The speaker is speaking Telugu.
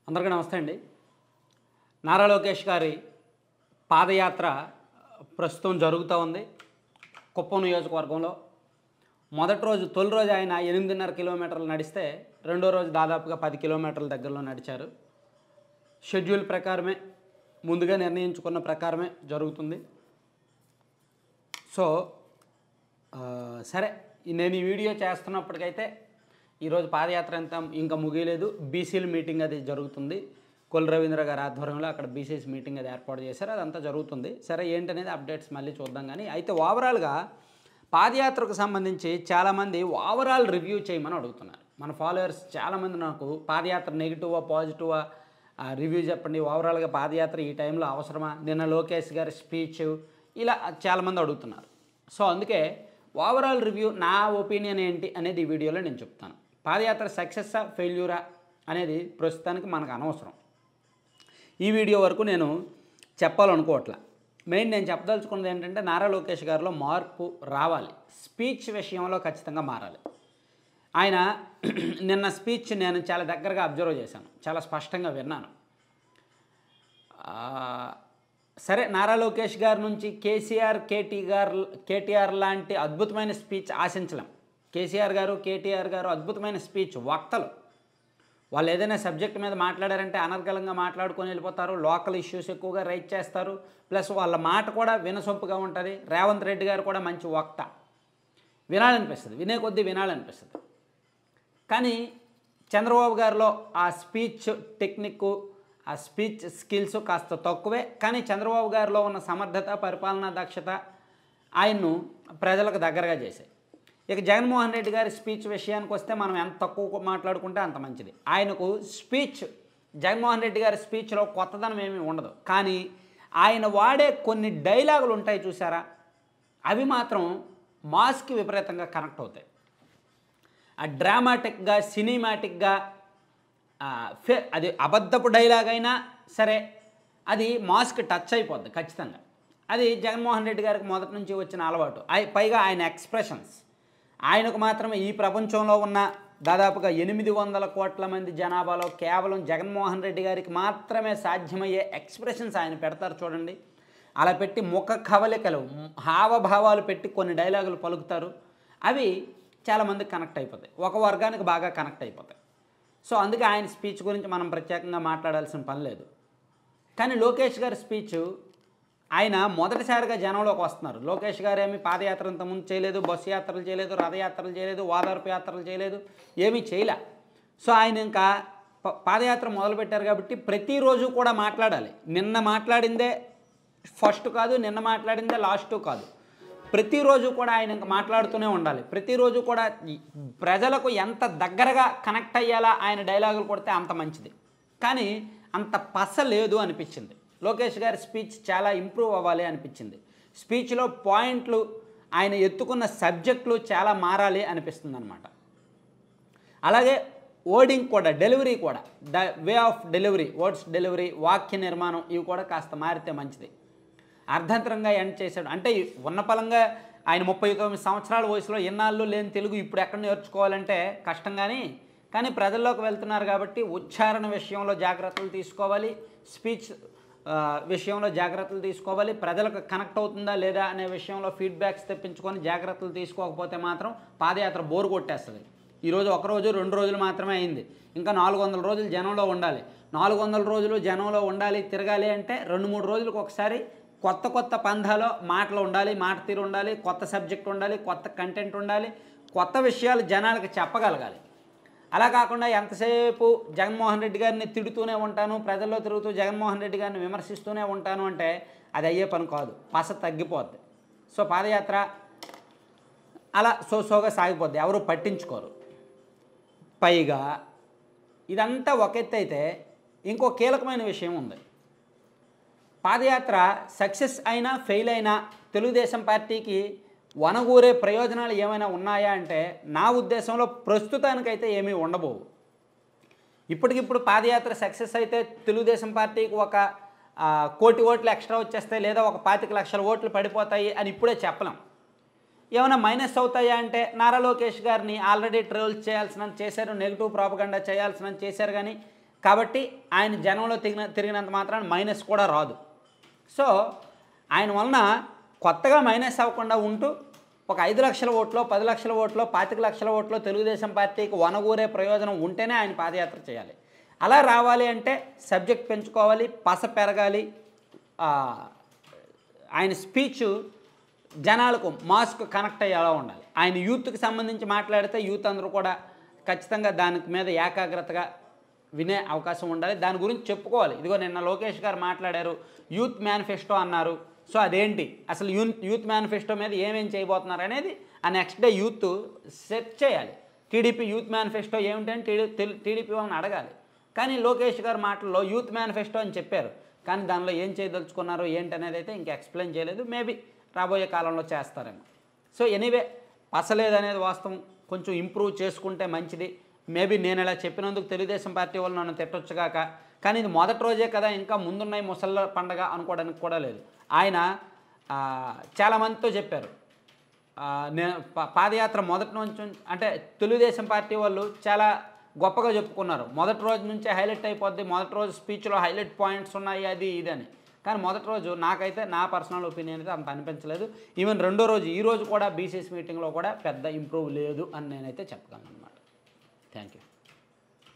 అందరికీ నమస్తే అండి నారా లోకేష్ గారి పాదయాత్ర ప్రస్తుతం జరుగుతూ ఉంది కుప్పం నియోజకవర్గంలో మొదటి రోజు తొలి రోజు ఆయన ఎనిమిదిన్నర కిలోమీటర్లు నడిస్తే రెండో రోజు దాదాపుగా పది కిలోమీటర్ల దగ్గరలో నడిచారు షెడ్యూల్ ప్రకారమే ముందుగా నిర్ణయించుకున్న ప్రకారమే జరుగుతుంది సో ఆ, సరే ఈ నేను ఈ వీడియో చేస్తున్నప్పటికైతే ఈరోజు పాదయాత్ర అంతా ఇంకా ముగియలేదు బీసీల మీటింగ్ అది జరుగుతుంది కొల్ రవీంద్ర గారి ఆధ్వర్యంలో అక్కడ బీసీస్ మీటింగ్ అది ఏర్పాటు చేశారు అదంతా జరుగుతుంది సరే ఏంటనేది అప్డేట్స్ మళ్ళీ చూద్దాం కానీ అయితే ఓవరాల్గా పాదయాత్రకు సంబంధించి చాలామంది ఓవరాల్ రివ్యూ చేయమని అడుగుతున్నారు మన ఫాలోవర్స్ చాలామంది నాకు పాదయాత్ర నెగిటివా పాజిటివా రివ్యూ చెప్పండి ఓవరాల్గా పాదయాత్ర ఈ టైంలో అవసరమా నిన్న లోకేష్ గారి స్పీచ్ ఇలా చాలామంది అడుగుతున్నారు సో అందుకే ఓవరాల్ రివ్యూ నా ఒపీనియన్ ఏంటి అనేది ఈ వీడియోలో నేను చెప్తాను పాదయాత్ర సక్సెస్సా ఫెయిల్యూరా అనేది ప్రస్తుతానికి మనకు అనవసరం ఈ వీడియో వరకు నేను చెప్పాలనుకోవట్లా మెయిన్ నేను చెప్పదలుచుకున్నది ఏంటంటే నారా లోకేష్ గారిలో మార్పు రావాలి స్పీచ్ విషయంలో ఖచ్చితంగా మారాలి ఆయన నిన్న స్పీచ్ నేను చాలా దగ్గరగా అబ్జర్వ్ చేశాను చాలా స్పష్టంగా విన్నాను ఆ, సరే నారా లోకేష్ గారి నుంచి కేసీఆర్ కేటీ గారు కేటీఆర్ లాంటి అద్భుతమైన స్పీచ్ ఆశించలేం కేసీఆర్ గారు కేటీఆర్ గారు అద్భుతమైన స్పీచ్ వక్తలు వాళ్ళు ఏదైనా సబ్జెక్ట్ మీద మాట్లాడారంటే అనర్గళంగా మాట్లాడుకొని వెళ్ళిపోతారు లోకల్ ఇష్యూస్ ఎక్కువగా రైట్ చేస్తారు ప్లస్ వాళ్ళ మాట కూడా వినసొంపుగా ఉంటుంది రేవంత్ రెడ్డి గారు కూడా మంచి వక్త వినాలనిపిస్తుంది వినే కొద్దీ వినాలనిపిస్తుంది కానీ చంద్రబాబు గారిలో ఆ స్పీచ్ టెక్నిక్ ఆ స్పీచ్ స్కిల్స్ కాస్త తక్కువే కానీ చంద్రబాబు గారిలో ఉన్న సమర్థత పరిపాలనా దక్షత ఆయన్ను ప్రజలకు దగ్గరగా చేశాయి ఇక జగన్మోహన్ రెడ్డి గారి స్పీచ్ విషయానికి వస్తే మనం ఎంత తక్కువ మాట్లాడుకుంటే అంత మంచిది ఆయనకు స్పీచ్ జగన్మోహన్ రెడ్డి గారి స్పీచ్లో కొత్తదనం ఏమీ ఉండదు కానీ ఆయన వాడే కొన్ని డైలాగులు ఉంటాయి చూసారా అవి మాత్రం మాస్కి విపరీతంగా కనెక్ట్ అవుతాయి ఆ డ్రామాటిక్గా సినిమాటిక్గా ఆ, ఫే అది అబద్ధపు డైలాగ్ అయినా సరే అది మాస్క్ టచ్ అయిపోద్ది ఖచ్చితంగా అది జగన్మోహన్ రెడ్డి గారికి మొదటి నుంచి వచ్చిన అలవాటు అయి పైగా ఆయన ఎక్స్ప్రెషన్స్ ఆయనకు మాత్రమే ఈ ప్రపంచంలో ఉన్న దాదాపుగా ఎనిమిది వందల కోట్ల మంది జనాభాలో కేవలం జగన్మోహన్ రెడ్డి గారికి మాత్రమే సాధ్యమయ్యే ఎక్స్ప్రెషన్స్ ఆయన పెడతారు చూడండి అలా పెట్టి ముఖ కవలికలు హావభావాలు పెట్టి కొన్ని డైలాగులు పలుకుతారు అవి చాలామందికి కనెక్ట్ అయిపోతాయి ఒక వర్గానికి బాగా కనెక్ట్ అయిపోతాయి సో అందుకే ఆయన స్పీచ్ గురించి మనం ప్రత్యేకంగా మాట్లాడాల్సిన పని లేదు కానీ లోకేష్ గారి స్పీచ్ ఆయన మొదటిసారిగా జనంలోకి వస్తున్నారు లోకేష్ గారు ఏమి పాదయాత్ర ఇంతకుముందు చేయలేదు బస్సు యాత్రలు చేయలేదు రథయాత్రలు చేయలేదు ఓదార్పు యాత్రలు చేయలేదు ఏమీ చేయలే సో ఆయన ఇంకా ప- పాదయాత్ర మొదలుపెట్టారు కాబట్టి ప్రతిరోజు కూడా మాట్లాడాలి నిన్న మాట్లాడిందే ఫస్ట్ కాదు నిన్న మాట్లాడిందే లాస్ట్ కాదు ప్రతిరోజు కూడా ఆయన ఇంకా మాట్లాడుతూనే ఉండాలి ప్రతిరోజు కూడా ఈ ప్రజలకు ఎంత దగ్గరగా కనెక్ట్ అయ్యేలా ఆయన డైలాగులు కొడితే అంత మంచిది కానీ అంత పస లేదు అనిపించింది లోకేష్ గారి స్పీచ్ చాలా ఇంప్రూవ్ అవ్వాలి అనిపించింది స్పీచ్లో పాయింట్లు ఆయన ఎత్తుకున్న సబ్జెక్టులు చాలా మారాలి అనిపిస్తుంది అనమాట అలాగే వర్డింగ్ కూడా డెలివరీ కూడా the way of delivery words delivery వాక్య నిర్మాణం ఇవి కూడా కాస్త మారితే మంచిది అర్ధంతరంగా ఎండ్ చేశాడు అంటే ఉన్న పలంగా ఆయన ముప్పై తొమ్మిది సంవత్సరాల వయసులో ఎన్నాళ్ళు లేని తెలుగు ఇప్పుడు ఎక్కడ నేర్చుకోవాలంటే కష్టం కానీ కానీ ప్రజల్లోకి వెళ్తున్నారు కాబట్టి ఉచ్చారణ విషయంలో జాగ్రత్తలు తీసుకోవాలి స్పీచ్ ఆ, విషయంలో జాగ్రత్తలు తీసుకోవాలి ప్రజలకు కనెక్ట్ అవుతుందా లేదా అనే విషయంలో ఫీడ్బ్యాక్స్ తెప్పించుకొని జాగ్రత్తలు తీసుకోకపోతే మాత్రం పాదయాత్ర బోరు కొట్టేస్తుంది ఈరోజు ఒక రోజు రెండు రోజులు మాత్రమే అయింది ఇంకా నాలుగు వందల రోజులు జనంలో ఉండాలి నాలుగు వందల రోజులు జనంలో ఉండాలి తిరగాలి అంటే రెండు మూడు రోజులకు ఒకసారి కొత్త కొత్త పంధాలో మాటలు ఉండాలి మాట తీరు ఉండాలి కొత్త సబ్జెక్ట్ ఉండాలి కొత్త కంటెంట్ ఉండాలి కొత్త విషయాలు జనాలకు చెప్పగలగాలి అలా కాకుండా ఎంతసేపు జగన్మోహన్ రెడ్డి గారిని తిడుతూనే ఉంటాను ప్రజల్లో తిరుగుతూ జగన్మోహన్ రెడ్డి గారిని విమర్శిస్తూనే ఉంటాను అంటే అది అయ్యే పని కాదు పస తగ్గిపోద్ది సో పాదయాత్ర అలా సో సోగా సాగిపోద్ది ఎవరు పట్టించుకోరు పైగా ఇదంతా ఒక ఎత్తు అయితే ఇంకో కీలకమైన విషయం ఉంది పాదయాత్ర సక్సెస్ అయినా ఫెయిల్ అయినా తెలుగుదేశం పార్టీకి వనగూరే ప్రయోజనాలు ఏమైనా ఉన్నాయా అంటే నా ఉద్దేశంలో ప్రస్తుతానికైతే ఏమీ ఉండబోవు ఇప్పటికిప్పుడు పాదయాత్ర సక్సెస్ అయితే తెలుగుదేశం పార్టీకి ఒక ఆ, కోటి ఓట్లు ఎక్స్ట్రా వచ్చేస్తాయి లేదా ఒక పాతిక లక్షల ఓట్లు పడిపోతాయి అని ఇప్పుడే చెప్పలేం ఏమైనా మైనస్ అవుతాయా అంటే నారా లోకేష్ గారిని ఆల్రెడీ ట్రోల్ చేయాల్సిన చేశారు నెగిటివ్ ప్రాపగండా చేయాల్సిన చేశారు కానీ కాబట్టి ఆయన జనంలో తిరిగిన తిరిగినంత మాత్రాన మైనస్ కూడా రాదు సో ఆయన వలన కొత్తగా మైనస్ అవ్వకుండా ఉంటూ ఒక ఐదు లక్షల ఓట్లో పది లక్షల ఓట్లో పాతిక లక్షల ఓట్లో తెలుగుదేశం పార్టీకి వనగూరే ప్రయోజనం ఉంటేనే ఆయన పాదయాత్ర చేయాలి అలా రావాలి అంటే సబ్జెక్ట్ పెంచుకోవాలి పస పెరగాలి ఆ, ఆయన స్పీచ్ జనాలకు మాస్క్ కనెక్ట్ అయ్యేలా ఉండాలి ఆయన యూత్కి సంబంధించి మాట్లాడితే యూత్ అందరూ కూడా ఖచ్చితంగా దానికి మీద ఏకాగ్రతగా వినే అవకాశం ఉండాలి దాని గురించి చెప్పుకోవాలి ఇదిగో నిన్న లోకేష్ గారు మాట్లాడారు యూత్ మేనిఫెస్టో అన్నారు సో అదేంటి అసలు యూత్ యూత్ మేనిఫెస్టో మీద ఏమేం చేయబోతున్నారు అనేది ఆ నెక్స్ట్ డే యూత్ సెట్ చేయాలి టీడీపీ యూత్ మేనిఫెస్టో ఏమిటని టీడీ టీడీపీ వాళ్ళని అడగాలి కానీ లోకేష్ గారి మాటల్లో యూత్ మేనిఫెస్టో అని చెప్పారు కానీ దానిలో ఏం చేయదలుచుకున్నారు ఏంటి అనేది అయితే ఇంకా ఎక్స్ప్లెయిన్ చేయలేదు మేబీ రాబోయే కాలంలో చేస్తారేమో సో ఎనీవే పసలేదు అనేది వాస్తవం కొంచెం ఇంప్రూవ్ చేసుకుంటే మంచిది మేబీ నేను ఇలా చెప్పినందుకు తెలుగుదేశం పార్టీ వాళ్ళు నన్ను తిట్టొచ్చుగాక కానీ ఇది మొదటి రోజే కదా ఇంకా ముందున్నాయి ముసళ్ళ పండగ అనుకోవడానికి కూడా లేదు ఆయన ఆ, చాలామందితో చెప్పారు ఆ, నేను పా- పాదయాత్ర మొదటి నుంచి అంటే తెలుగుదేశం పార్టీ వాళ్ళు చాలా గొప్పగా చెప్పుకున్నారు మొదటి రోజు నుంచే హైలైట్ అయిపోద్ది మొదటి రోజు స్పీచ్లో హైలైట్ పాయింట్స్ ఉన్నాయి అది ఇది అని కానీ మొదటి రోజు నాకైతే నా పర్సనల్ ఒపీనియన్ అయితే అంత అనిపించలేదు ఈవెన్ రెండో రోజు ఈ రోజు కూడా బీసీఎస్ మీటింగ్లో కూడా పెద్ద ఇంప్రూవ్ లేదు అని నేనైతే చెప్పగలను అనమాట థ్యాంక్ యూ